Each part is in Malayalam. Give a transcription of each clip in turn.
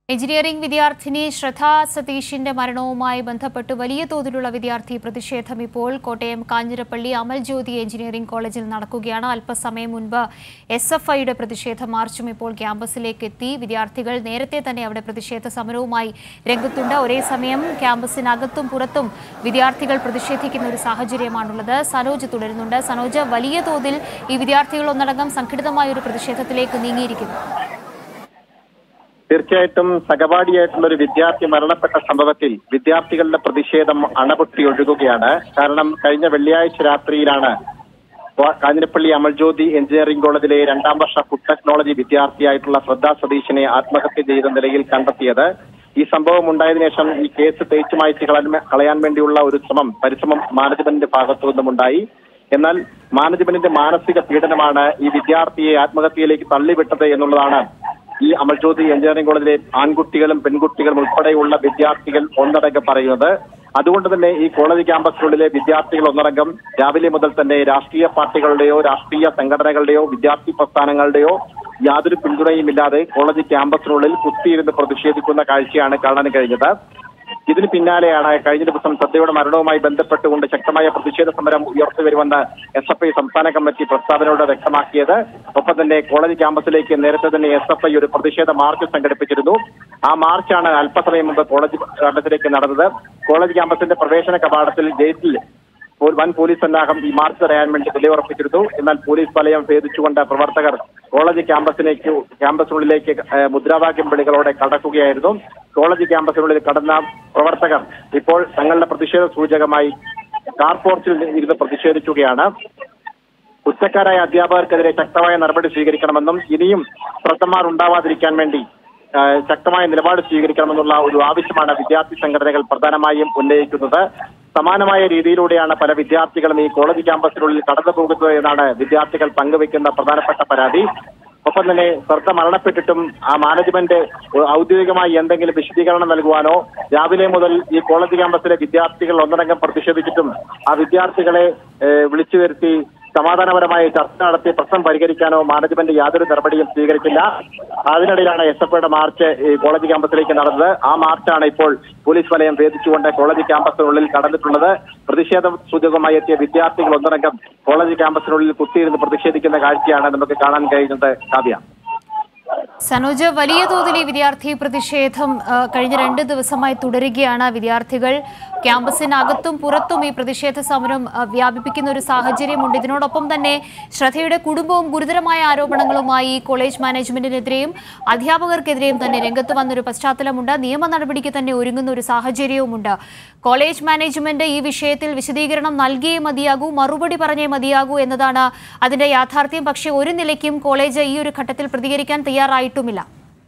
എഞ്ചിനീയറിംഗ് വിദ്യാർത്ഥിനി ശ്രദ്ധ സതീഷിന്റെ മരണവുമായി ബന്ധപ്പെട്ട് വലിയ തോതിലുള്ള വിദ്യാർത്ഥി പ്രതിഷേധം ഇപ്പോൾ കോട്ടയം കാഞ്ഞിരപ്പള്ളി അമൽ ജ്യോതി എഞ്ചിനീയറിംഗ് കോളേജിൽ നടക്കുകയാണ് അല്പസമയം മുൻപ് എസ് എഫ് ഐയുടെ പ്രതിഷേധ മാർച്ചും ഇപ്പോൾ ക്യാമ്പസിലേക്ക് എത്തി വിദ്യാർത്ഥികൾ നേരത്തെ തന്നെ അവിടെ പ്രതിഷേധ സമരവുമായി രംഗത്തുണ്ട് ഒരേ സമയം ക്യാമ്പസിനകത്തും പുറത്തും വിദ്യാർത്ഥികൾ പ്രതിഷേധിക്കുന്ന ഒരു സാഹചര്യമാണുള്ളത് സനോജ് തുടരുന്നുണ്ട് സനോജ് വലിയ തോതിൽ ഈ വിദ്യാർത്ഥികൾ ഒന്നടങ്കം സംഘടിതമായ ഒരു പ്രതിഷേധത്തിലേക്ക് നീങ്ങിയിരിക്കുന്നു തീർച്ചയായിട്ടും സഹപാഠിയായിട്ടുള്ള ഒരു വിദ്യാർത്ഥി മരണപ്പെട്ട സംഭവത്തിൽ വിദ്യാർത്ഥികളുടെ പ്രതിഷേധം അണപൊട്ടി ഒഴുകുകയാണ് കാരണം കഴിഞ്ഞ വെള്ളിയാഴ്ച രാത്രിയിലാണ് വ- കാഞ്ഞിരപ്പള്ളി അമൽജ്യോതി എഞ്ചിനീയറിംഗ് കോളേജിലെ രണ്ടാം വർഷ ഫുഡ് ടെക്നോളജി വിദ്യാർത്ഥിയായിട്ടുള്ള ശ്രദ്ധാ സതീഷിനെ ആത്മഹത്യ ചെയ്ത നിലയിൽ കണ്ടെത്തിയത് ഈ സംഭവം ഉണ്ടായതിനു ശേഷം ഈ കേസ് തേച്ചു മായ്ച്ച് കളയാൻ- കളയാൻ വേണ്ടിയുള്ള ഒരു ശ്രമം പരിശ്രമം മാനേജ്മെന്റിന്റെ ഭാഗത്തു നിന്നുമുണ്ടായി എന്നാൽ മാനേജ്മെന്റിന്റെ മാനസിക പീഡനമാണ് ഈ വിദ്യാർത്ഥിയെ ആത്മഹത്യയിലേക്ക് തള്ളിവിട്ടത് എന്നുള്ളതാണ് ഈ അമൽജ്യോതി എഞ്ചിനീയറിംഗ് കോളേജിലെ ആൺകുട്ടികളും പെൺകുട്ടികളും ഉൾപ്പെടെയുള്ള വിദ്യാർത്ഥികൾ ഒന്നടങ്കം പറയുന്നത് അതുകൊണ്ട് തന്നെ ഈ കോളേജ് ക്യാമ്പസിനുള്ളിലെ വിദ്യാർത്ഥികൾ ഒന്നടങ്കം രാവിലെ മുതൽ തന്നെ രാഷ്ട്രീയ പാർട്ടികളുടെയോ രാഷ്ട്രീയ സംഘടനകളുടെയോ വിദ്യാർത്ഥി പ്രസ്ഥാനങ്ങളുടെയോ യാതൊരു പിന്തുണയുമില്ലാതെ കോളേജ് ക്യാമ്പസിനുള്ളിൽ കുത്തിയിരുന്ന് പ്രതിഷേധിക്കുന്ന കാഴ്ചയാണ് കാണാൻ കഴിഞ്ഞത് ഇതിന് പിന്നാലെയാണ് കഴിഞ്ഞ ദിവസം സദ്യയുടെ മരണവുമായി ബന്ധപ്പെട്ടുകൊണ്ട് ശക്തമായ പ്രതിഷേധ സമരം ഉയർത്തി വരുമെന്ന് എസ് എഫ് ഐ സംസ്ഥാന കമ്മിറ്റി പ്രസ്താവനയോടെ വ്യക്തമാക്കിയത് ഒപ്പം തന്നെ കോളേജ് ക്യാമ്പസിലേക്ക് നേരത്തെ തന്നെ എസ് എഫ് ഐ ഒരു പ്രതിഷേധ മാർച്ച് സംഘടിപ്പിച്ചിരുന്നു ആ മാർച്ചാണ് അല്പസമയം മുമ്പ് കോളേജ് ക്യാമ്പസിലേക്ക് നടന്നത് കോളേജ് ക്യാമ്പസിന്റെ പ്രവേശന കവാടത്തിൽ ഗേറ്റിൽ പോ- വൻ പോലീസ് സന്നാഹം ഈ മാർച്ച് തടയാൻ വേണ്ടി നിലയുറപ്പിച്ചിരുന്നു എന്നാൽ പോലീസ് വലയം ഭേദിച്ചുകൊണ്ട് പ്രവർത്തകർ കോളേജ് ക്യാമ്പസിലേക്ക് ക്യാമ്പസിനുള്ളിലേക്ക് ഏഹ്, മുദ്രാവാക്യം വിളികളോടെ കടക്കുകയായിരുന്നു കോളേജ് ക്യാമ്പസിനുള്ളിൽ കടന്ന പ്രവർത്തകർ ഇപ്പോൾ തങ്ങളുടെ പ്രതിഷേധ സൂചകമായി കാർപോർച്ചിൽ ഇരുന്ന് പ്രതിഷേധിക്കുകയാണ് കുറ്റക്കാരായ അധ്യാപകർക്കെതിരെ ശക്തമായ നടപടി സ്വീകരിക്കണമെന്നും ഇനിയും ശ്രദ്ധമാർ ഉണ്ടാവാതിരിക്കാൻ വേണ്ടി ആ, ശക്തമായ നിലപാട് സ്വീകരിക്കണമെന്നുള്ള ഒരു ആവശ്യമാണ് വിദ്യാർത്ഥി സംഘടനകൾ പ്രധാനമായും ഉന്നയിക്കുന്നത് സമാനമായ രീതിയിലൂടെയാണ് പല വിദ്യാർത്ഥികളും ഈ കോളേജ് ക്യാമ്പസിനുള്ളിൽ കടന്നു പോകുന്നത് എന്നാണ് വിദ്യാർത്ഥികൾ പങ്കുവെക്കുന്ന പ്രധാനപ്പെട്ട പരാതി ഒപ്പം തന്നെ ശ്രദ്ധ മരണപ്പെട്ടിട്ടും ആ മാനേജ്മെന്റ് ഔദ്യോഗികമായി എന്തെങ്കിലും വിശദീകരണം നൽകുവാനോ രാവിലെ മുതൽ ഈ കോളേജ് ക്യാമ്പസിലെ വിദ്യാർത്ഥികൾ ഒന്നടങ്കം പ്രതിഷേധിച്ചിട്ടും ആ വിദ്യാർത്ഥികളെ ഏഹ്, വിളിച്ചു വരുത്തി സമാധാനപരമായ ചർച്ച നടത്തി പ്രശ്നം പരിഹരിക്കാനോ മാനേജ്മെന്റ് യാതൊരു നടപടിയും സ്വീകരിച്ചില്ല അതിനിടയിലാണ് എസ് എഫ് ഐയുടെ മാർച്ച് ഈ കോളേജ് ക്യാമ്പസിലേക്ക് നടന്നത് ആ മാർച്ചാണ് ഇപ്പോൾ പോലീസ് വലയം ഭേദിച്ചുകൊണ്ട് കോളേജ് ക്യാമ്പസിനുള്ളിൽ കടന്നിട്ടുള്ളത് പ്രതിഷേധ സൂചകമായി എത്തിയ വിദ്യാർത്ഥികൾ ഒന്നടങ്കം കോളേജ് ക്യാമ്പസിനുള്ളിൽ കുത്തിയിരുന്ന് പ്രതിഷേധിക്കുന്ന കാഴ്ചയാണ് നമുക്ക് കാണാൻ കഴിയുന്നത് കാവ്യ സനോജ് വലിയ തോതിൽ ഈ വിദ്യാർത്ഥി പ്രതിഷേധം ആ, കഴിഞ്ഞ രണ്ട് ദിവസമായി തുടരുകയാണ് വിദ്യാർത്ഥികൾ ക്യാമ്പസിനകത്തും പുറത്തും ഈ പ്രതിഷേധ സമരം ആ, വ്യാപിപ്പിക്കുന്ന ഒരു സാഹചര്യമുണ്ട് ഇതിനോടൊപ്പം തന്നെ ശ്രദ്ധയുടെ കുടുംബവും ഗുരുതരമായ ആരോപണങ്ങളുമായി ഈ കോളേജ് മാനേജ്മെന്റിനെതിരെയും അധ്യാപകർക്കെതിരെയും തന്നെ രംഗത്ത് വന്നൊരു പശ്ചാത്തലമുണ്ട് നിയമ നടപടിക്ക് തന്നെ ഒരുങ്ങുന്ന ഒരു സാഹചര്യവുമുണ്ട് കോളേജ് മാനേജ്മെന്റ് ഈ വിഷയത്തിൽ വിശദീകരണം നൽകിയേ മതിയാകൂ മറുപടി പറഞ്ഞേ മതിയാകൂ എന്നതാണ് അതിന്റെ യാഥാർത്ഥ്യം പക്ഷേ ഒരു നിലയ്ക്കും കോളേജ് ഈ ഒരു ഘട്ടത്തിൽ പ്രതികരിക്കാൻ തയ്യാറായിട്ടുമില്ല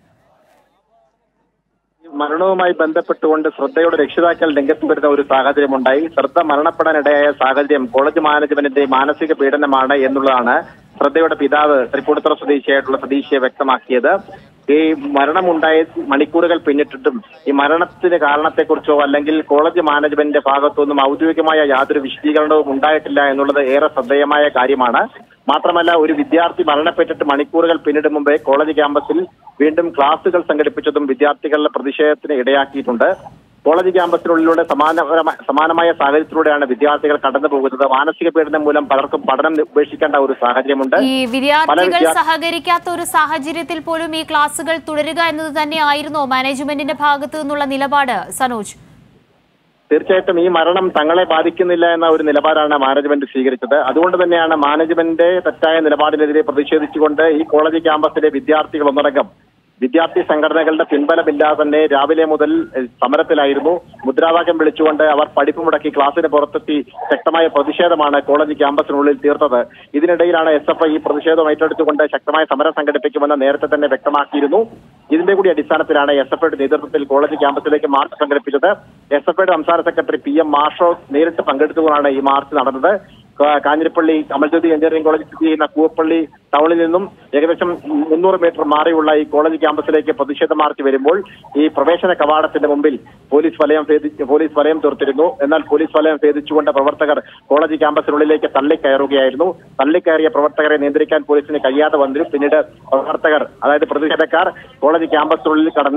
മരണവുമായി ബന്ധപ്പെട്ടുകൊണ്ട് ശ്രദ്ധയുടെ രക്ഷിതാക്കൾ രംഗത്ത് വരുന്ന ഒരു സാഹചര്യമുണ്ടായി ശ്രദ്ധ മരണപ്പെടാനിടയായ സാഹചര്യം കോളേജ് മാനേജ്മെന്റിന്റെ മാനസിക പീഡനമാണ് എന്നുള്ളതാണ് ശ്രദ്ധയുടെ പിതാവ് തൃപ്പൂണിത്തുറ സ്വദേശിയായിട്ടുള്ള സതീശയെ വ്യക്തമാക്കിയത് ഈ മരണമുണ്ടായ മണിക്കൂറുകൾ പിന്നിട്ടിട്ടും ഈ മരണത്തിന് കാരണത്തെക്കുറിച്ചോ അല്ലെങ്കിൽ കോളേജ് മാനേജ്മെന്റിന്റെ ഭാഗത്തുനിന്നും ഔദ്യോഗികമായ യാതൊരു വിശദീകരണവും ഉണ്ടായിട്ടില്ല എന്നുള്ളത് ഏറെ ശ്രദ്ധേയമായ കാര്യമാണ് മാത്രമല്ല ഒരു വിദ്യാർത്ഥി മരണപ്പെട്ടിട്ട് മണിക്കൂറുകൾ പിന്നിടും മുമ്പേ കോളേജ് ക്യാമ്പസിൽ വീണ്ടും ക്ലാസുകൾ സംഘടിപ്പിച്ചതും വിദ്യാർത്ഥികളുടെ പ്രതിഷേധത്തിന് ഇടയാക്കിയിട്ടുണ്ട് കോളേജ് ക്യാമ്പസിനുള്ളിലൂടെ സമാനപരമായ സമാനമായ സാഹചര്യത്തിലൂടെയാണ് വിദ്യാർത്ഥികൾ കടന്നു പോകുന്നത് മാനസിക പീഡനം മൂലം പലർക്കും പഠനം ഉപേക്ഷിക്കേണ്ട ഒരു സാഹചര്യമുണ്ട് ഈ വിദ്യാർത്ഥികൾ വിദ്യാ- സഹകരിക്കാത്ത ഒരു സാഹചര്യത്തിൽ പോലും ഈ ക്ലാസുകൾ തുടരുക എന്നത് തന്നെയായിരുന്നോ മാനേജ്മെന്റിന്റെ ഭാഗത്തു നിന്നുള്ള നിലപാട് സനോജ് തീർച്ചയായിട്ടും ഈ മരണം തങ്ങളെ ബാധിക്കുന്നില്ല എന്ന ഒരു നിലപാടാണ് മാനേജ്മെന്റ് സ്വീകരിച്ചത് അതുകൊണ്ട് തന്നെയാണ് മാനേജ്മെന്റ് തെറ്റായ നിലപാടിനെതിരെ പ്രതിഷേധിച്ചുകൊണ്ട് ഈ കോളേജ് ക്യാമ്പസിലെ വിദ്യാർത്ഥികൾ ഒന്നടങ്കം വിദ്യാർത്ഥി സംഘടനകളുടെ പിൻബലമില്ലാതെ തന്നെ രാവിലെ മുതൽ എഹ്, സമരത്തിലായിരുന്നു മുദ്രാവാക്യം വിളിച്ചുകൊണ്ട് അവർ പഠിപ്പ് മുടക്കി ക്ലാസ്സിന് പുറത്തെത്തി ശക്തമായ പ്രതിഷേധമാണ് കോളേജ് ക്യാമ്പസിനുള്ളിൽ തീർത്തത് ഇതിനിടയിലാണ് എസ് എഫ് ഐ ഈ പ്രതിഷേധം ഏറ്റെടുത്തുകൊണ്ട് ശക്തമായ സമരം സംഘടിപ്പിക്കുമെന്ന് നേരത്തെ തന്നെ വ്യക്തമാക്കിയിരുന്നു ഇതിന്റെ കൂടി അടിസ്ഥാനത്തിലാണ് എസ് എഫ് ഐയുടെ നേതൃത്വത്തിൽ കോളേജ് ക്യാമ്പസിലേക്ക് മാർച്ച് സംഘടിപ്പിച്ചത് എസ് എഫ് ഐയുടെ സംസ്ഥാന സെക്രട്ടറി പി എം മാർഷോ നേരിട്ട് പങ്കെടുത്തുകൊണ്ടാണ് ഈ മാർച്ച് നടന്നത് കാ- കാഞ്ഞിരപ്പള്ളി അമൽജ്യോതി എഞ്ചിനീയറിംഗ് കോളേജ് സ്ഥിതി ചെയ്യുന്ന കൂവപ്പള്ളി ടൗണിൽ നിന്നും ഏകദേശം മുന്നൂറ് മീറ്റർ മാറിയുള്ള ഈ കോളേജ് ക്യാമ്പസിലേക്ക് പ്രതിഷേധ മാർച്ച് വരുമ്പോൾ ഈ പ്രവേശന കവാടത്തിന്റെ മുമ്പിൽ പോലീസ് വലയം ഭേദിച്ച് പോലീസ് വലയം തീർത്തിരുന്നു എന്നാൽ പോലീസ് വലയം ഭേദിച്ചുകൊണ്ട് പ്രവർത്തകർ കോളേജ് ക്യാമ്പസിനുള്ളിലേക്ക് തള്ളിക്കയറുകയായിരുന്നു തള്ളിക്കയറിയ പ്രവർത്തകരെ നിയന്ത്രിക്കാൻ പോലീസിന് കഴിയാതെ വന്നു പിന്നീട് പ്രവർത്തകർ അതായത് പ്രതിഷേധക്കാർ കോളേജ് ക്യാമ്പസിനുള്ളിൽ കടന്ന്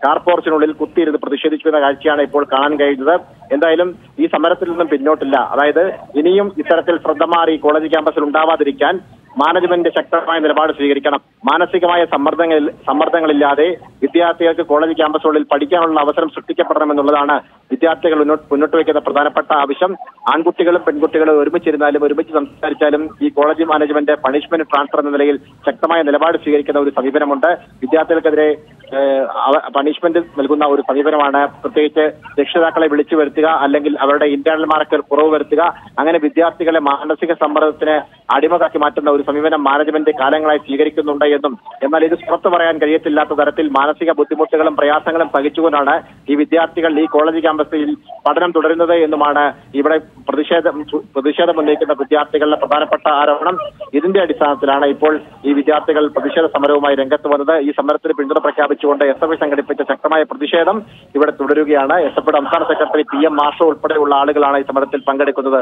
കാർപോർച്ചിനുള്ളിൽ കുത്തിയിരുന്ന് പ്രതിഷേധിക്കുന്ന കാഴ്ചയാണ് ഇപ്പോൾ കാണാൻ കഴിയുന്നത് എന്തായാലും ഈ സമരത്തിൽ നിന്നും പിന്നോട്ടില്ല അതായത് ഇനിയും ഇത്തരത്തിൽ ശ്രദ്ധ മാറി കോളേജ് ക്യാമ്പസിൽ ഉണ്ടാവാതിരിക്കാൻ മാനേജ്മെന്റ് ശക്തമായ നിലപാട് സ്വീകരിക്കണം മാനസികമായ സമ്മർദ്ദങ്ങളിൽ സമ്മർദ്ദങ്ങളില്ലാതെ വിദ്യാർത്ഥികൾക്ക് കോളേജ് ക്യാമ്പസുകളിൽ പഠിക്കാനുള്ള അവസരം സൃഷ്ടിക്കപ്പെടണമെന്നുള്ളതാണ് വിദ്യാർത്ഥികൾ മുന്നോട്ട് മുന്നോട്ട് വയ്ക്കുന്ന പ്രധാനപ്പെട്ട ആവശ്യം ആൺകുട്ടികളും പെൺകുട്ടികളും ഒരുമിച്ചിരുന്നാലും ഒരുമിച്ച് സംസാരിച്ചാലും ഈ കോളേജ് മാനേജ്മെന്റ് പണിഷ്മെന്റ് ട്രാൻസ്ഫർ എന്ന നിലയിൽ ശക്തമായ നിലപാട് സ്വീകരിക്കുന്ന ഒരു സമീപനമുണ്ട് വിദ്യാർത്ഥികൾക്കെതിരെ പണിഷ്മെന്റ് നൽകുന്ന ഒരു സമീപനമാണ് പ്രത്യേകിച്ച് രക്ഷിതാക്കളെ വിളിച്ചു വരുത്തുക അല്ലെങ്കിൽ അവരുടെ ഇന്റേണൽ മാർക്കിൽ കുറവ് വരുത്തുക അങ്ങനെ വിദ്യാർത്ഥികളെ മാനസിക സമ്മർദ്ദത്തിന് അടിമകാക്കി മാറ്റുന്ന ഒരു സമീപനം മാനേജ്മെന്റ് കാലങ്ങളായി സ്വീകരിക്കുന്നുണ്ട് എന്നും എന്നാൽ ഇത് പുറത്തു പറയാൻ കഴിയത്തില്ലാത്ത തരത്തിൽ മാനസിക ബുദ്ധിമുട്ടുകളും പ്രയാസങ്ങളും സഹിച്ചുകൊണ്ടാണ് ഈ വിദ്യാർത്ഥികൾ ഈ കോളേജ് ക്യാമ്പസിൽ പഠനം തുടരുന്നത് എന്നുമാണ് ഇവിടെ പ്രതിഷേധം പ്രതിഷേധം ഉന്നയിക്കുന്ന വിദ്യാർത്ഥികളുടെ പ്രധാനപ്പെട്ട ആരോപണം ഇതിന്റെ അടിസ്ഥാനത്തിലാണ് ഇപ്പോൾ ഈ വിദ്യാർത്ഥികൾ പ്രതിഷേധ സമരവുമായി രംഗത്ത് വന്നത് ഈ സമരത്തിന് പിന്തുണ പ്രഖ്യാപിച്ചുകൊണ്ട് എസ് എഫ് ഐ സംഘടിപ്പിച്ച ശക്തമായ പ്രതിഷേധം ഇവിടെ തുടരുകയാണ് എസ് എഫ് ഐയുടെ സംസ്ഥാന സെക്രട്ടറി പി എം മാഷോ ഉൾപ്പെടെയുള്ള ആളുകളാണ് ഈ സമരത്തിൽ പങ്കെടുക്കുന്നത്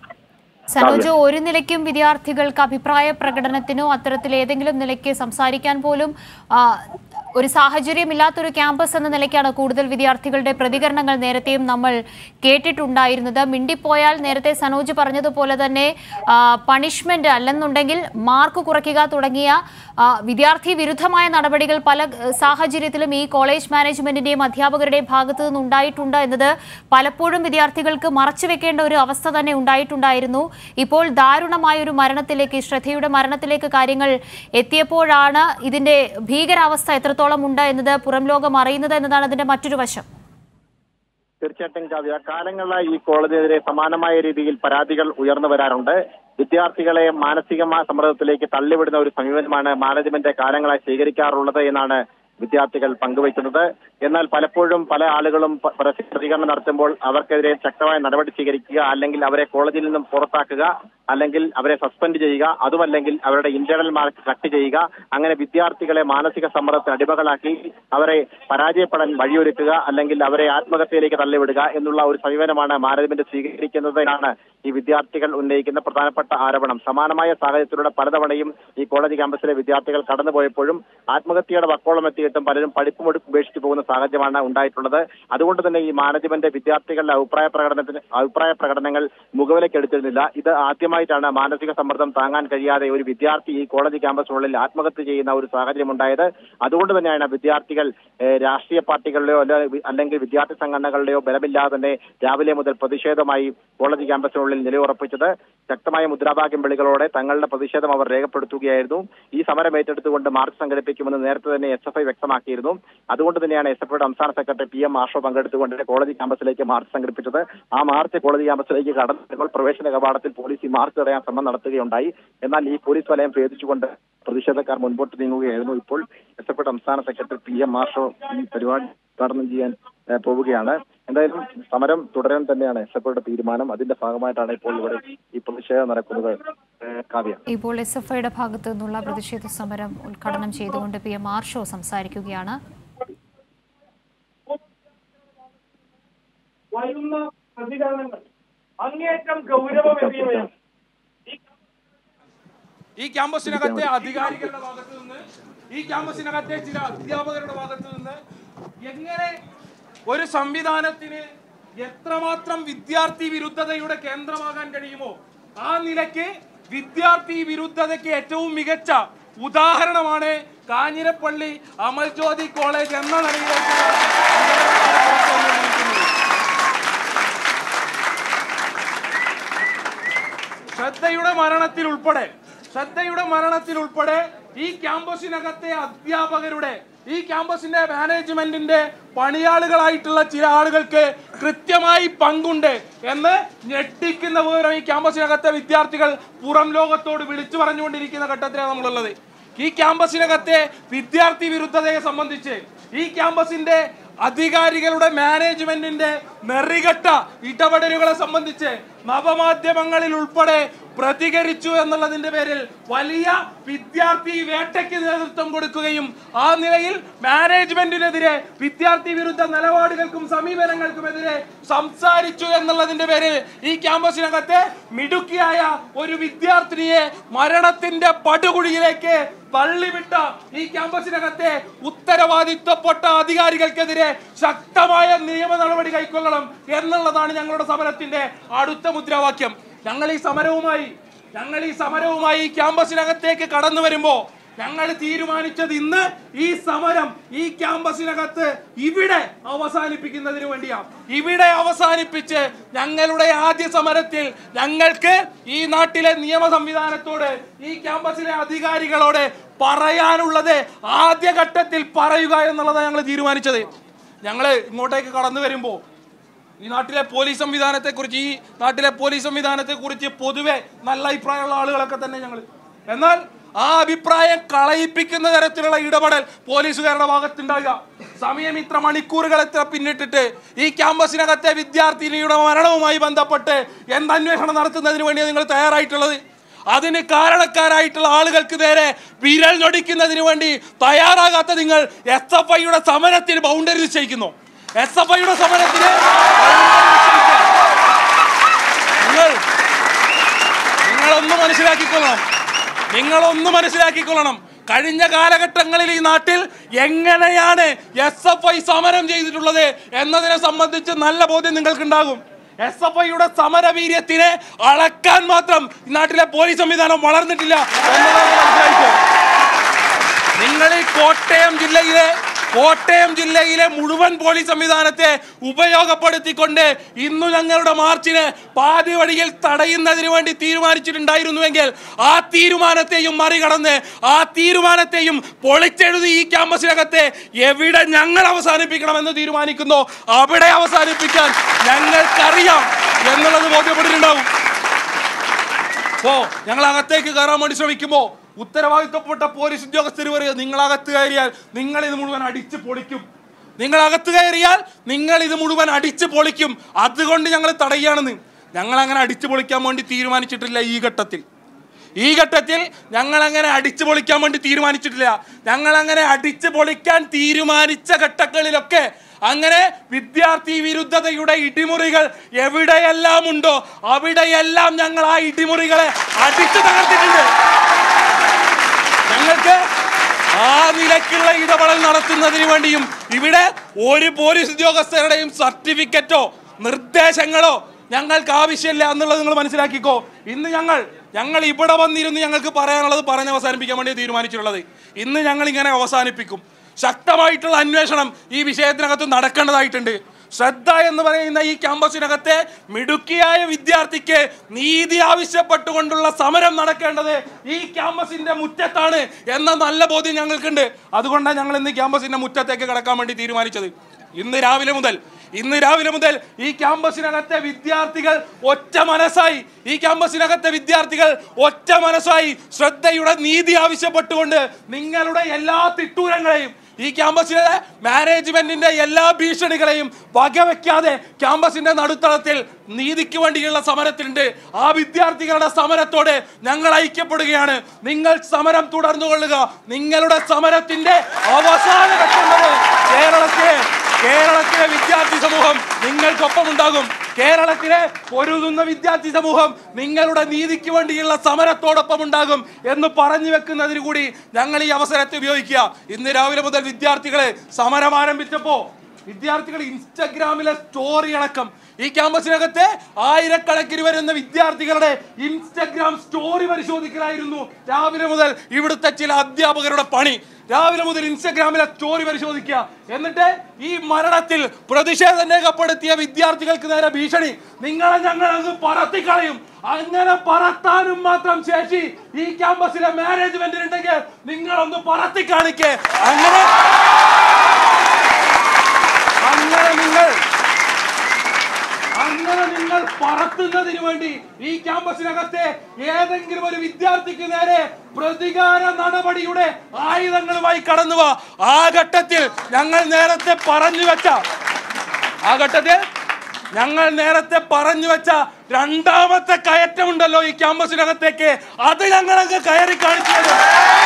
സനോജ് ഒരു നിലയ്ക്കും വിദ്യാർത്ഥികൾക്ക് അഭിപ്രായ പ്രകടനത്തിനോ അത്തരത്തിൽ ഏതെങ്കിലും നിലയ്ക്ക് സംസാരിക്കാൻ പോലും ആ, ഒരു സാഹചര്യമില്ലാത്തൊരു ക്യാമ്പസ് എന്ന നിലയ്ക്കാണ് കൂടുതൽ വിദ്യാർത്ഥികളുടെ പ്രതികരണങ്ങൾ നേരത്തെയും നമ്മൾ കേട്ടിട്ടുണ്ടായിരുന്നത് മിണ്ടിപ്പോയാൽ നേരത്തെ സനോജ് പറഞ്ഞതുപോലെ തന്നെ പണിഷ്മെന്റ് അല്ലെന്നുണ്ടെങ്കിൽ മാർക്ക് കുറയ്ക്കുക തുടങ്ങിയ ആ, വിദ്യാർത്ഥി വിരുദ്ധമായ നടപടികൾ പല ഏഹ്, സാഹചര്യത്തിലും ഈ കോളേജ് മാനേജ്മെന്റിന്റെയും അധ്യാപകരുടെയും ഭാഗത്തു നിന്ന് ഉണ്ടായിട്ടുണ്ട് എന്നത് പലപ്പോഴും വിദ്യാർത്ഥികൾക്ക് മറച്ചുവെക്കേണ്ട ഒരു അവസ്ഥ തന്നെ ഉണ്ടായിട്ടുണ്ടായിരുന്നു ഇപ്പോൾ ദാരുണമായ ഒരു മരണത്തിലേക്ക് ശ്രദ്ധയുടെ മരണത്തിലേക്ക് കാര്യങ്ങൾ എത്തിയപ്പോഴാണ് ഇതിന്റെ ഭീകരാവസ്ഥ എത്രത്തോളം ഉണ്ട് എന്നത് പുറം ലോകം അറിയുന്നത് എന്നതാണ് അതിന്റെ മറ്റൊരു വശം തീർച്ചയായിട്ടും കാവ്യ കാലങ്ങളായി ഈ കോളേജിനെതിരെ സമാനമായ രീതിയിൽ പരാതികൾ ഉയർന്നു വരാറുണ്ട് വിദ്യാർത്ഥികളെ മാനസികമായ സമ്മർദ്ദത്തിലേക്ക് തള്ളിവിടുന്ന ഒരു സമീപനമാണ് മാനേജ്മെന്റ് കാലങ്ങളായി സ്വീകരിക്കാറുള്ളത് എന്നാണ് വിദ്യാർത്ഥികൾ പങ്കുവയ്ക്കുന്നത് എന്നാൽ പലപ്പോഴും പല ആളുകളും പ- പരസ്യ പ്രതികരണം നടത്തുമ്പോൾ അവർക്കെതിരെ ശക്തമായ നടപടി സ്വീകരിക്കുക അല്ലെങ്കിൽ അവരെ കോളേജിൽ നിന്നും പുറത്താക്കുക അല്ലെങ്കിൽ അവരെ സസ്പെൻഡ് ചെയ്യുക അതുമല്ലെങ്കിൽ അവരുടെ ഇന്റേണൽ മാർക്ക് കട്ട് ചെയ്യുക അങ്ങനെ വിദ്യാർത്ഥികളെ മാനസിക സമ്മർദ്ദത്തിന് അടിമകളാക്കി അവരെ പരാജയപ്പെടാൻ വഴിയൊരുക്കുക അല്ലെങ്കിൽ അവരെ ആത്മഹത്യയിലേക്ക് തള്ളിവിടുക എന്നുള്ള ഒരു സമീപനമാണ് മാനേജ്മെന്റ് സ്വീകരിക്കുന്നത് എന്നാണ് ഈ വിദ്യാർത്ഥികൾ ഉന്നയിക്കുന്ന പ്രധാനപ്പെട്ട ആരോപണം സമാനമായ സാഹചര്യത്തിലൂടെ പലതവണയും ഈ കോളേജ് ക്യാമ്പസിലെ വിദ്യാർത്ഥികൾ കടന്നുപോയപ്പോഴും ആത്മഹത്യയുടെ വക്കോളം എത്തിയിട്ടും പലരും പഠിപ്പും ഒടുക്കും ഉപേക്ഷിച്ചു പോകുന്ന സാഹചര്യമാണ് ഉണ്ടായിട്ടുള്ളത് അതുകൊണ്ട് തന്നെ ഈ മാനേജ്മെന്റ് വിദ്യാർത്ഥികളുടെ അഭിപ്രായ പ്രകടനത്തിന് അഭിപ്രായ പ്രകടനങ്ങൾ മുഖവിലേക്ക് എടുത്തിരുന്നില്ല ഇത് ആദ്യമായിട്ടാണ് മാനസിക സമ്മർദ്ദം താങ്ങാൻ കഴിയാതെ ഒരു വിദ്യാർത്ഥി ഈ കോളേജ് ക്യാമ്പസിനുള്ളിൽ ആത്മഹത്യ ചെയ്യുന്ന ഒരു സാഹചര്യം ഉണ്ടായത് അതുകൊണ്ട് തന്നെയാണ് വിദ്യാർത്ഥികൾ ഏഹ്, രാഷ്ട്രീയ പാർട്ടികളുടെയോ അല്ല- അല്ലെങ്കിൽ വിദ്യാർത്ഥി സംഘടനകളുടെയോ ബലമില്ലാതെ തന്നെ രാവിലെ മുതൽ പ്രതിഷേധമായി കോളേജ് ക്യാമ്പസിനുള്ളിൽ നിലയുറപ്പിച്ചത് ശക്തമായ മുദ്രാവാക്യം വിളികളോടെ തങ്ങളുടെ പ്രതിഷേധം അവർ രേഖപ്പെടുത്തുകയായിരുന്നു ഈ സമരം ഏറ്റെടുത്തുകൊണ്ട് മാർച്ച് സംഘടിപ്പിക്കുമെന്ന് നേരത്തെ തന്നെ എസ് എഫ് ഐ വ്യക്തമാക്കിയിരുന്നു അതുകൊണ്ട് തന്നെയാണ് എസ് എഫ് ഐയുടെ സംസ്ഥാന സെക്രട്ടറി പി എം ആഷോ പങ്കെടുത്തുകൊണ്ട് കോളേജ് ക്യാമ്പസിലേക്ക് മാർച്ച് സംഘടിപ്പിച്ചത് ആ മാർച്ച് കോളേജ് ക്യാമ്പസിലേക്ക് കടന്നപ്പോൾ പ്രവേശന കവാടത്തിൽ പോലീസ് ഈ മാർച്ച് തടയാൻ ശ്രമം നടത്തുകയുണ്ടായി എന്നാൽ ഈ പോലീസ് വലയം ഭേദിച്ചുകൊണ്ട് പ്രതിഷേധക്കാർ മുൻപോട്ട് നീങ്ങുകയായിരുന്നു ഇപ്പോൾ എസ് എഫ് ഐയുടെ സംസ്ഥാന സെക്രട്ടറി പി എം ആഷോ ഈ പരിപാടി ഉദ്ഘാടനം ചെയ്യാൻ ഏഹ്, പോവുകയാണ് എന്തായാലും സമരം തുടരാൻ തന്നെയാണ് എസ് എഫ് ഐയുടെ തീരുമാനം അതിന്റെ ഭാഗമായിട്ടാണ് ഇപ്പോൾ ഇവിടെ ഈ പ്രതിഷേധം നടക്കുന്നത് ഏഹ്, കാവ്യ ഇപ്പോൾ എസ് എഫ് ഐയുടെ ഭാഗത്തു നിന്നുള്ള പ്രതിഷേധ സമരം ഉദ്ഘാടനം ചെയ്തുകൊണ്ട് പി എം ആർഷോ സംസാരിക്കുകയാണ് വരുന്ന പ്രതികരണങ്ങൾ അങ്ങേറ്റം ഗൗരവമേറിയവയാണ് ഈ ക്യാമ്പസിനകത്തെ അധികാരികളുടെ ഭാഗത്ത് നിന്ന് ഈ ക്യാമ്പസിനകത്തെ ചില അധ്യാപകരുടെ ഭാഗത്ത് നിന്ന് എങ്ങനെ ഒരു സംവിധാനത്തിന് എത്രമാത്രം വിദ്യാർത്ഥി വിരുദ്ധതയുടെ കേന്ദ്രമാകാൻ കഴിയുമോ ആ നിലയ്ക്ക് വിദ്യാർത്ഥി വിരുദ്ധതയ്ക്ക് ഏറ്റവും മികച്ച ഉദാഹരണമാണ് കാഞ്ഞിരപ്പള്ളി അമൽജ്യോതി കോളേജ് എന്ന നിലയിലേക്ക് ശ്രദ്ധയുടെ മരണത്തിൽ ഉൾപ്പെടെ ശ്രദ്ധയുടെ മരണത്തിൽ ഉൾപ്പെടെ ഈ ക്യാമ്പസിനകത്തെ അധ്യാപകരുടെ ഈ ക്യാമ്പസിന്റെ മാനേജ്മെന്റിന്റെ പണിയാളുകളായിട്ടുള്ള ചില ആളുകൾക്ക് കൃത്യമായി പങ്കുണ്ട് എന്ന് ഞെട്ടിക്കുന്ന വിവരം ഈ ക്യാമ്പസിനകത്തെ വിദ്യാർത്ഥികൾ പുറം ലോകത്തോട് വിളിച്ചു പറഞ്ഞുകൊണ്ടിരിക്കുന്ന ഘട്ടത്തിലാണ് നമ്മളുള്ളത് ഈ ക്യാമ്പസിനകത്തെ വിദ്യാർത്ഥി വിരുദ്ധതയെ സംബന്ധിച്ച് ഈ ക്യാമ്പസിന്റെ അധികാരികളുടെ മാനേജ്മെന്റിന്റെ നെറികെട്ട ഇടപെടലുകളെ സംബന്ധിച്ച് നവമാധ്യമങ്ങളിൽ ഉൾപ്പെടെ പ്രതികരിച്ചു എന്നുള്ളതിന്റെ പേരിൽ വലിയ വിദ്യാർത്ഥി വേട്ടയ്ക്ക് നേതൃത്വം കൊടുക്കുകയും ആ നിലയിൽ മാനേജ്മെന്റിനെതിരെ വിദ്യാർത്ഥി വിരുദ്ധ നിലപാടുകൾക്കും സമീപനങ്ങൾക്കുമെതിരെ സംസാരിച്ചു എന്നുള്ളതിന്റെ പേരിൽ ഈ ക്യാമ്പസിനകത്തെ മിടുക്കിയായ ഒരു വിദ്യാർത്ഥിനിയെ മരണത്തിന്റെ പടുകുഴിയിലേക്ക് തള്ളിവിട്ട ഈ ക്യാമ്പസിനകത്തെ ഉത്തരവാദിത്വപ്പെട്ട അധികാരികൾക്കെതിരെ ശക്തമായ നിയമ നടപടി കൈക്കൊള്ളണം എന്നുള്ളതാണ് ഞങ്ങളുടെ സമരത്തിന്റെ അടുത്ത മുദ്രാവാക്യം ഞങ്ങൾ ഈ സമരവുമായി ഞങ്ങൾ ഈ സമരവുമായി ഈ ക്യാമ്പസിനകത്തേക്ക് കടന്നു വരുമ്പോ ഞങ്ങൾ തീരുമാനിച്ചത് ഇന്ന് ഈ സമരം ഈ ക്യാമ്പസിനകത്ത് ഇവിടെ അവസാനിപ്പിക്കുന്നതിന് വേണ്ടിയാണ് ഇവിടെ അവസാനിപ്പിച്ച് ഞങ്ങളുടെ ആദ്യ സമരത്തിൽ ഞങ്ങൾക്ക് ഈ നാട്ടിലെ നിയമ സംവിധാനത്തോട് ഈ ക്യാമ്പസിലെ അധികാരികളോട് പറയാനുള്ളത് ആദ്യഘട്ടത്തിൽ പറയുക എന്നുള്ളതാണ് ഞങ്ങൾ തീരുമാനിച്ചത് ഞങ്ങൾ ഇങ്ങോട്ടേക്ക് കടന്നു വരുമ്പോൾ ഈ നാട്ടിലെ പോലീസ് സംവിധാനത്തെ കുറിച്ച് ഈ നാട്ടിലെ പോലീസ് സംവിധാനത്തെ കുറിച്ച് പൊതുവെ നല്ല അഭിപ്രായമുള്ള ആളുകളൊക്കെ തന്നെ ഞങ്ങൾ എന്നാൽ ആ അഭിപ്രായം കളയിപ്പിക്കുന്ന തരത്തിലുള്ള ഇടപെടൽ പോലീസുകാരുടെ ഭാഗത്തുണ്ടാകുക സമയം ഇത്ര മണിക്കൂറുകൾ എത്ര പിന്നിട്ടിട്ട് ഈ ക്യാമ്പസിനകത്തെ വിദ്യാർത്ഥിനിയുടെ മരണവുമായി ബന്ധപ്പെട്ട് എന്ത് അന്വേഷണം നടത്തുന്നതിന് വേണ്ടി നിങ്ങൾ തയ്യാറായിട്ടുള്ളത് അതിന് കാരണക്കാരായിട്ടുള്ള ആളുകൾക്ക് നേരെ വിരൽ ഞൊടിക്കുന്നതിന് വേണ്ടി തയ്യാറാകാത്ത നിങ്ങൾ എസ് എഫ് ഐയുടെ സമരത്തിന് ബൗണ്ടറി നിശ്ചയിക്കുന്നു എസ് എഫ് ഐയുടെ സമരത്തിന് നിങ്ങൾ നിങ്ങളൊന്ന് മനസ്സിലാക്കിക്കൊള്ളണം നിങ്ങളൊന്ന് മനസ്സിലാക്കിക്കൊള്ളണം കഴിഞ്ഞ കാലഘട്ടങ്ങളിൽ ഈ നാട്ടിൽ എങ്ങനെയാണ് എസ് എഫ് ഐ സമരം ചെയ്തിട്ടുള്ളത് എന്നതിനെ സംബന്ധിച്ച് നല്ല ബോധ്യം നിങ്ങൾക്കുണ്ടാകും എസ് എഫ് ഐയുടെ സമരവീര്യത്തിനെ അളക്കാൻ മാത്രം ഈ നാട്ടിലെ പോലീസ് സംവിധാനം വളർന്നിട്ടില്ല എന്നതാണ് മനസ്സിലാക്കിക്കോ നിങ്ങൾ ഈ കോട്ടയം ജില്ലയിലെ കോട്ടയം ജില്ലയിലെ മുഴുവൻ പോലീസ് സംവിധാനത്തെ ഉപയോഗപ്പെടുത്തിക്കൊണ്ട് ഇന്നു ഞങ്ങളുടെ മാർച്ചിന് പാതി വഴിയിൽ തടയുന്നതിന് വേണ്ടി തീരുമാനിച്ചിട്ടുണ്ടായിരുന്നുവെങ്കിൽ ആ തീരുമാനത്തെയും മറികടന്ന് ആ തീരുമാനത്തെയും പൊളിച്ചെഴുതി ഈ ക്യാമ്പസിനകത്തെ എവിടെ ഞങ്ങൾ അവസാനിപ്പിക്കണമെന്ന് തീരുമാനിക്കുന്നോ അവിടെ അവസാനിപ്പിക്കാൻ ഞങ്ങൾക്കറിയാം എന്നുള്ളത് ബോധ്യപ്പെട്ടിട്ടുണ്ടാവും ഓ ഞങ്ങൾ അകത്തേക്ക് കയറാൻ വേണ്ടി ശ്രമിക്കുമ്പോ ഉത്തരവാദിത്തപ്പെട്ട പോലീസ് ഉദ്യോഗസ്ഥർ പറയുക നിങ്ങൾ അകത്ത് കയറിയാൽ നിങ്ങൾ ഇത് മുഴുവൻ അടിച്ച് പൊളിക്കും നിങ്ങൾ അകത്ത് കയറിയാൽ നിങ്ങൾ ഇത് മുഴുവൻ അടിച്ച് പൊളിക്കും അതുകൊണ്ട് ഞങ്ങൾ തടയുകയാണെന്ന് ഞങ്ങൾ അങ്ങനെ അടിച്ചു പൊളിക്കാൻ വേണ്ടി തീരുമാനിച്ചിട്ടില്ല ഈ ഘട്ടത്തിൽ ഈ ഘട്ടത്തിൽ ഞങ്ങൾ അങ്ങനെ അടിച്ചു പൊളിക്കാൻ വേണ്ടി തീരുമാനിച്ചിട്ടില്ല ഞങ്ങൾ അങ്ങനെ അടിച്ചു പൊളിക്കാൻ തീരുമാനിച്ച ഘട്ടങ്ങളിലൊക്കെ അങ്ങനെ വിദ്യാർത്ഥി വിരുദ്ധതയുടെ ഇടിമുറികൾ എവിടെയെല്ലാം ഉണ്ടോ അവിടെയെല്ലാം ഞങ്ങൾ ആ ഇടിമുറികളെ അടിച്ചു തകർത്തിട്ടുണ്ട് ഞങ്ങൾക്ക് ആ നിലയ്ക്കുള്ള ഇടപെടൽ നടത്തുന്നതിന് വേണ്ടിയും ഇവിടെ ഒരു പോലീസ് ഉദ്യോഗസ്ഥരുടെയും സർട്ടിഫിക്കറ്റോ നിർദ്ദേശങ്ങളോ ഞങ്ങൾക്ക് ആവശ്യമില്ല എന്നുള്ളത് നിങ്ങൾ മനസ്സിലാക്കിക്കോ ഇന്ന് ഞങ്ങൾ ഞങ്ങൾ ഇവിടെ വന്നിരുന്ന് ഞങ്ങൾക്ക് പറയാനുള്ളത് പറഞ്ഞ് അവസാനിപ്പിക്കാൻ വേണ്ടി തീരുമാനിച്ചിട്ടുള്ളത് ഇന്ന് ഞങ്ങൾ ഇങ്ങനെ അവസാനിപ്പിക്കും ശക്തമായിട്ടുള്ള അന്വേഷണം ഈ വിഷയത്തിനകത്ത് നടക്കേണ്ടതായിട്ടുണ്ട് ശ്രദ്ധ എന്ന് പറയുന്ന ഈ ക്യാമ്പസിനകത്തെ മിടുക്കിയായ വിദ്യാർത്ഥിക്ക് നീതി ആവശ്യപ്പെട്ടുകൊണ്ടുള്ള സമരം നടക്കേണ്ടത് ഈ ക്യാമ്പസിന്റെ മുറ്റത്താണ് എന്ന നല്ല ബോധ്യം ഞങ്ങൾക്കുണ്ട് അതുകൊണ്ടാണ് ഞങ്ങൾ ഇന്ന് ക്യാമ്പസിന്റെ മുറ്റത്തേക്ക് കടക്കാൻ വേണ്ടി തീരുമാനിച്ചത് ഇന്ന് രാവിലെ മുതൽ ഇന്ന് രാവിലെ മുതൽ ഈ ക്യാമ്പസിനകത്തെ വിദ്യാർത്ഥികൾ ഒറ്റ മനസ്സായി ഈ ക്യാമ്പസിനകത്തെ വിദ്യാർത്ഥികൾ ഒറ്റ മനസ്സായി ശ്രദ്ധയുടെ നീതി ആവശ്യപ്പെട്ടുകൊണ്ട് നിങ്ങളുടെ എല്ലാ തിട്ടൂരങ്ങളെയും ഈ ക്യാമ്പസിലെ മാനേജ്മെന്റിന്റെ എല്ലാ ഭീഷണികളെയും വകവെക്കാതെ ക്യാമ്പസിന്റെ നടുത്തളത്തിൽ നീതിക്ക് വേണ്ടിയുള്ള സമരത്തിലുണ്ട് ആ വിദ്യാർത്ഥികളുടെ സമരത്തോട് ഞങ്ങൾ ഐക്യപ്പെടുകയാണ് നിങ്ങൾ സമരം തുടർന്നുകൊള്ളുക നിങ്ങളുടെ സമരത്തിന്റെ അവസാന ഘട്ടം വരെ കേരളത്തിലെ കേരളത്തിലെ വിദ്യാർത്ഥി സമൂഹം നിങ്ങൾക്കൊപ്പം ഉണ്ടാകും കേരളത്തിലെ പൊരുതുന്ന വിദ്യാർത്ഥി സമൂഹം നിങ്ങളുടെ നീതിക്ക് വേണ്ടിയുള്ള സമരത്തോടൊപ്പം ഉണ്ടാകും എന്ന് പറഞ്ഞു വെക്കുന്നതിന് കൂടി ഞങ്ങൾ ഈ അവസരത്തെ ഉപയോഗിക്കുക ഇന്ന് രാവിലെ മുതൽ വിദ്യാർത്ഥികളെ സമരം ആരംഭിച്ചപ്പോ വിദ്യാർത്ഥികൾ ഇൻസ്റ്റഗ്രാമിലെ സ്റ്റോറി അടക്കം ഈ ക്യാമ്പസിനകത്തെ ആയിരക്കണക്കിന് വരുന്ന വിദ്യാർത്ഥികളുടെ ഇൻസ്റ്റഗ്രാം സ്റ്റോറി പരിശോധിക്കലായിരുന്നു രാവിലെ മുതൽ ഇവിടുത്തെ ചില അധ്യാപകരുടെ പണി രാവിലെ മുതൽ ഇൻസ്റ്റഗ്രാമിലെ സ്റ്റോറി പരിശോധിക്കുക എന്നിട്ട് ഈ മരണത്തിൽ പ്രതിഷേധം രേഖപ്പെടുത്തിയ വിദ്യാർത്ഥികൾക്ക് നേരെ ഭീഷണി നിങ്ങളെ ഞങ്ങൾ അങ്ങ് പറത്തിക്കളയും അങ്ങനെ പറത്താനും മാത്രം ശേഷി ഈ ക്യാമ്പസിലെ മാനേജ്മെന്റിനുണ്ടെങ്കിൽ നിങ്ങളൊന്ന് പറത്തി കാണിക്കേ അങ്ങനെ അങ്ങനെ നിങ്ങൾ അങ്ങനെ നിങ്ങൾ പറത്തുന്നതിന് വേണ്ടി ഈ ക്യാമ്പസിനകത്തെ ഏതെങ്കിലും ഒരു വിദ്യാർത്ഥിക്ക് നേരെ പ്രതികാര നടപടിയുടെ ആയുധങ്ങളുമായി കടന്നു വാ ആ ഘട്ടത്തിൽ ഞങ്ങൾ നേരത്തെ പറഞ്ഞു വെച്ച ആ ഘട്ടത്തിൽ ഞങ്ങൾ നേരത്തെ പറഞ്ഞു വെച്ച രണ്ടാമത്തെ കയറ്റമുണ്ടല്ലോ ഈ ക്യാമ്പസിനകത്തേക്ക് അത് ഞങ്ങളങ്ങ് കയറി കാണിച്ചു തരും.